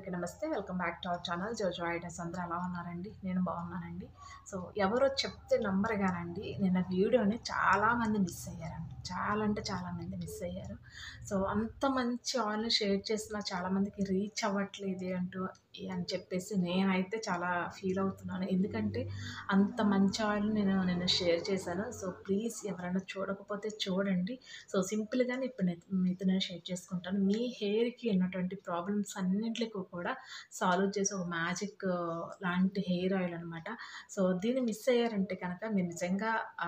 అందరికీ నమస్తే welcome back to our channel Jojo ideas అందరూ ఎలా ఉన్నారండి నేను బాగున్నానండి సో ఎవరో చెప్తే నమ్మరు కానండి నిన్న వీడియోని చాలామంది మిస్ అయ్యారండి చాలా అంటే చాలామంది మిస్ అయ్యారు సో అంత మంచి ఆయిల్ని షేర్ చేసిన చాలామందికి రీచ్ అవ్వట్లేదు అంటూ అని చెప్పేసి నేనైతే చాలా ఫీల్ అవుతున్నాను ఎందుకంటే అంత మంచి ఆయిల్ నేను నేను షేర్ చేశాను సో ప్లీజ్ ఎవరైనా చూడకపోతే చూడండి సో సింపుల్గానే ఇప్పుడు నేను మీతో నేను షేర్ చేసుకుంటాను మీ హెయిర్కి ఉన్నటువంటి ప్రాబ్లమ్స్ అన్నింటికి కూడా సాల్వ్ చేసే ఒక మ్యాజిక్ లాంటి హెయిర్ ఆయిల్ అనమాట సో దీన్ని మిస్ అయ్యారంటే కనుక మీరు నిజంగా ఆ,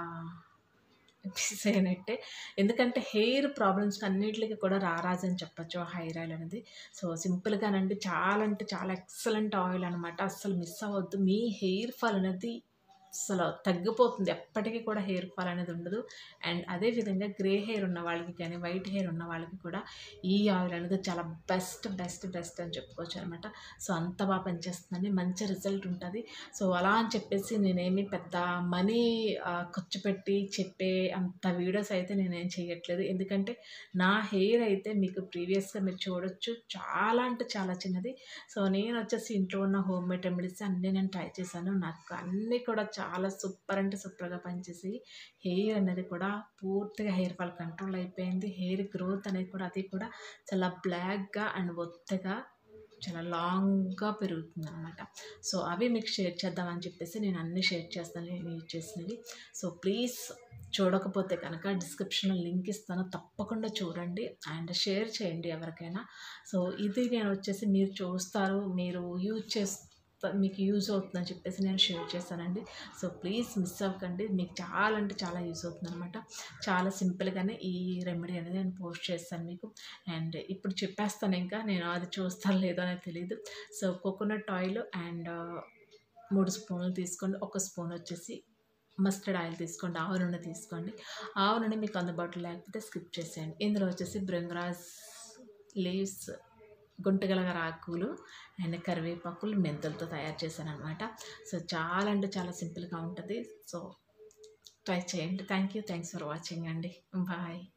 మిస్ అయినట్టే ఎందుకంటే హెయిర్ ప్రాబ్లమ్స్ అన్నిటికీ కూడా రారాజు అని చెప్పచ్చు ఆ హెయిర్ ఆయిల్ అనేది సో సింపుల్గానండి చాలా అంటే చాలా ఎక్సలెంట్ ఆయిల్ అనమాట అస్సలు మిస్ అవ్వద్దు మీ హెయిర్ ఫాల్ అనేది అసలు తగ్గిపోతుంది ఎప్పటికీ కూడా హెయిర్ ఫాల్ అనేది ఉండదు అండ్ అదేవిధంగా గ్రే హెయిర్ ఉన్న వాళ్ళకి కానీ వైట్ హెయిర్ ఉన్న వాళ్ళకి కూడా ఈ ఆయిల్ అనేది చాలా బెస్ట్ బెస్ట్ బెస్ట్ అని చెప్పుకోవచ్చు అనమాట సో అంత బాగా పనిచేస్తుందండి మంచి రిజల్ట్ ఉంటుంది సో అలా అని చెప్పేసి నేనేమి పెద్ద మనీ ఖర్చు పెట్టి చెప్పే అంత వీడియోస్ అయితే నేనేం చేయట్లేదు ఎందుకంటే నా హెయిర్ అయితే మీకు ప్రీవియస్గా మీరు చూడొచ్చు చాలా అంటే చాలా చిన్నది సో నేను వచ్చేసి ఇంట్లో ఉన్న హోమ్ మేడ్ రెమెడీస్ అన్నీ నేను ట్రై చేశాను నాకు అన్నీ కూడా చాలా సూపర్ అంటే సూపర్గా పనిచేసి హెయిర్ అనేది కూడా పూర్తిగా హెయిర్ ఫాల్ కంట్రోల్ అయిపోయింది హెయిర్ గ్రోత్ అనేది కూడా అది కూడా చాలా బ్లాక్గా అండ్ ఒత్తగా చాలా లాంగ్గా పెరుగుతుంది అనమాట సో అవి మీకు షేర్ చేద్దామని చెప్పేసి నేను అన్నీ షేర్ చేస్తాను నేను యూజ్ చేసినవి సో ప్లీజ్ చూడకపోతే కనుక డిస్క్రిప్షన్లో లింక్ ఇస్తాను తప్పకుండా చూడండి అండ్ షేర్ చేయండి ఎవరికైనా సో ఇది నేను వచ్చేసి మీరు చూస్తారు మీరు యూజ్ చేస్తా మీకు యూజ్ అవుతుందని చెప్పేసి నేను షేర్ చేశానండి సో ప్లీజ్ మిస్ అవ్వకండి మీకు చాలా అంటే చాలా యూజ్ అవుతుంది అనమాట చాలా సింపుల్గానే ఈ రెమెడీ అనేది నేను పోస్ట్ చేస్తాను మీకు అండ్ ఇప్పుడు చెప్పేస్తాను ఇంకా నేను అది చూస్తాను లేదో అనేది తెలియదు సో కోకోనట్ ఆయిల్ అండ్ మూడు స్పూన్లు తీసుకోండి ఒక స్పూన్ వచ్చేసి మస్టర్డ్ ఆయిల్ తీసుకోండి ఆవు నూనె తీసుకోండి ఆవు నూనె మీకు అందుబాటులో లేకపోతే స్కిప్ చేసేయండి ఇందులో వచ్చేసి బ్రింగ్రాజ్ లీవ్స్ గుంటగలగర ఆకులు అండ్ కరివేపాకులు మెంతులతో తయారు చేశాను అనమాట సో చాలా అంటే చాలా సింపుల్గా ఉంటుంది సో ట్రై చేయండి thank you thanks for watching అండి బాయ్